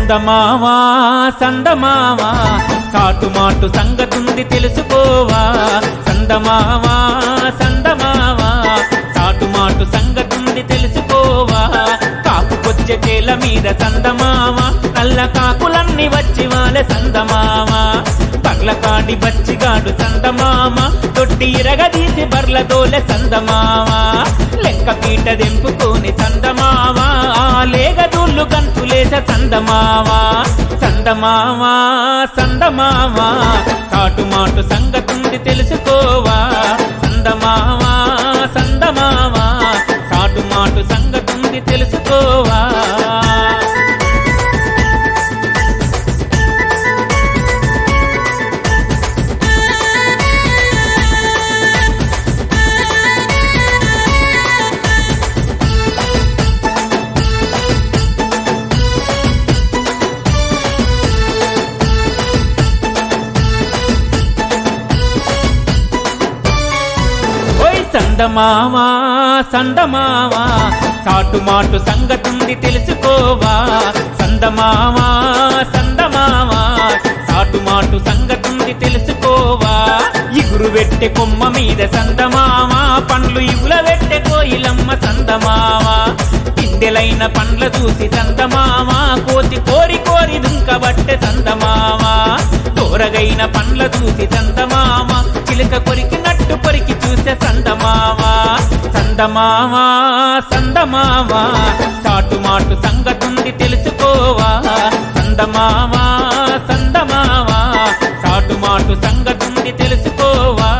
సందమావా సందమావా కాటుమాటు సంగతుంది తెలుసుకోవా సందమావా సందమావా కాటుమాటు సంగతుంది తెలుసుకోవా కాపుకొచ్చే చేల మీద సందమావా నల్ల కాకులన్నీ వచ్చి వాళ్ళ సందమావా పర్లకాడి బచ్చిగాడు సందమామ తొట్టి ఇరగదీసి బర్ల దోలె సందమావా లెక్క పీట దెంపుకొని సందమావా లేగదూళ్ళు గంతులేస సందమావా సందమావా సందమావా కాటుమాటు సంగతుంది తెలుసుకోవా సందమావా సందమావా కాటుమాటు సంగతుంది తెలుసుకోవా ఓయ్ సందమావా సందమావా కాటుమాటు సంగతుంది తెలుసుకోవా సందమావా సందమావా కాటుమాటు సంగతుంది తెలుసుకోవా ఇగురు పెట్టె కొమ్మ మీద సందమావా పండ్లు ఇగుల పెట్టె కోయిలమ్మ సందమావా పిందెలైన పండ్ల చూసి సందమావా కోతి కోరి కోరి దుంకబట్టె సందమావా తోరగైన పండ్ల చూసి సందమావా చిలుక కొరికినట్టు కొరికి చూసే సందమావా సందమావా సందమావా చాటుమాటు సంగతుంది తెలుసుకోవా సందమావా సందమావా చాటుమాటు సంగతుంది తెలుసుకోవా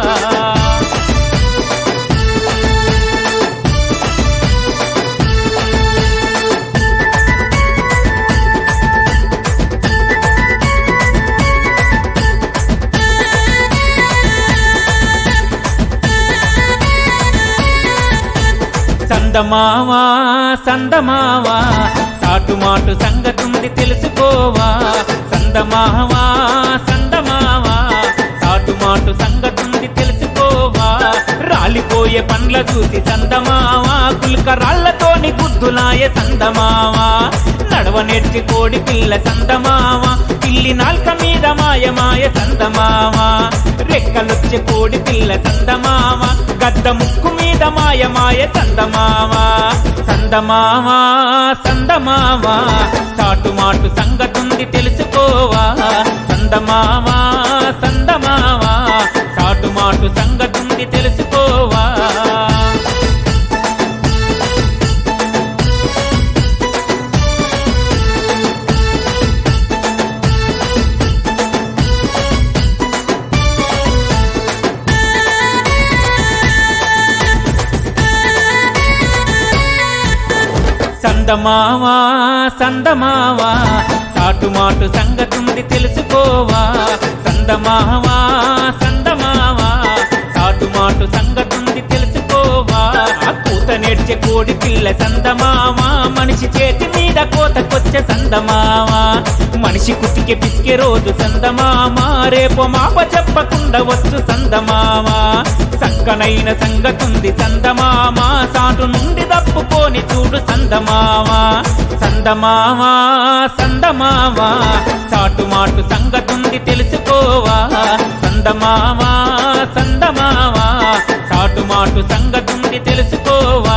సందమావా సందమావా చాటుమాటు సంగతుంది తెలుసుకోవా సందమావా సందమావా చాటుమాటు సంగతుంది తెలుసుకోవా రాలిపోయే పండ్ల చూసి సందమావా కుల్క రాళ్లతోని గుద్దులాయ సందమావా నడవ నేర్చి కోడి పిల్ల సందమావా పిల్లి నాల్క మీద మాయమాయ సందమావా రెక్కలొచ్చే కోడి పిల్ల సందమావా గద్ద ముక్కు మీద మాయమాయ సందమావా సందమావా సందమావా చాటుమాటు సంగతుంది తెలుసుకోవా సందమావా సందమావా చాటుమాటు సంగతుంది తెలుసుకోవా సందమావా సందమావా చాటుమాటు సంగతుంది తెలుసుకోవా సందమావా సందమావా చాటుమాటు సంగతుంది తెలుసుకోవా ఆ కూత నేర్చే కోడి పిల్ల సందమావా మనిషి చేతి మీద కోతకొచ్చే సందమావా మనిషి కుతికే పిసికే రోజు సందమామా రేపు మాప చెప్పకుండా వచ్చు సందమావా చక్కనైన సంగతుంది సందమామా సాటు నుండి తప్పుకొని చూడు సందమావా సందమావా సందమావా చాటుమాటు సంగతుంది తెలుసుకోవా సందమావా సందమావా చాటుమాటు సంగతుంది తెలుసుకోవా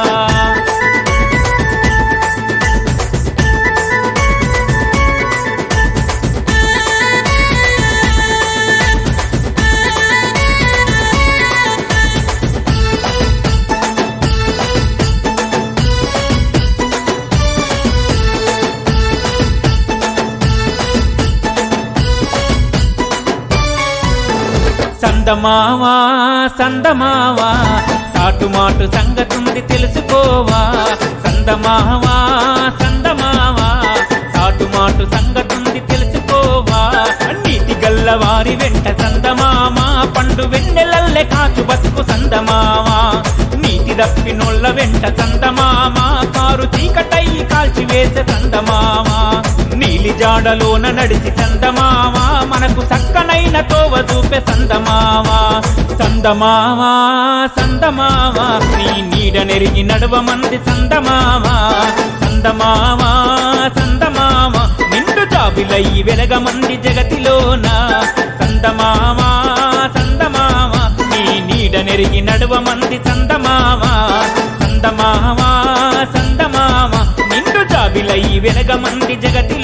సందమావా సందమావా చాటుమాటు సంగతుంది తెలుసుకోవా సందమావా సందమావా చాటుమాటు సంగతుంది తెలుసుకోవా నీటి గల్ల వారి వెంట సందమామా పండు వెన్నెలల్లె కాచు బతుకు సందమావా నీటి దప్పినోళ్ళ వెంట సందమామా కారు చీకటై కాల్చి వేసే సందమావా నీలి జాడలోన నడిచి సందమావా మనకు చక్కనైన తోవ చూపే సందమావా సందమావా సందమావా నీ నీడ నెరిగి నడవ మంది సందమావా సందమావా సందమావా నిన్ను జాబిలయ్యి వెలగమంది జగతిలోన సందమావా సందమావా నీ నీడ నెరిగి నడువమంది సందమావా సందమావా సందమావా నిండు జాబిలయ్యి వెలగమంది జగతి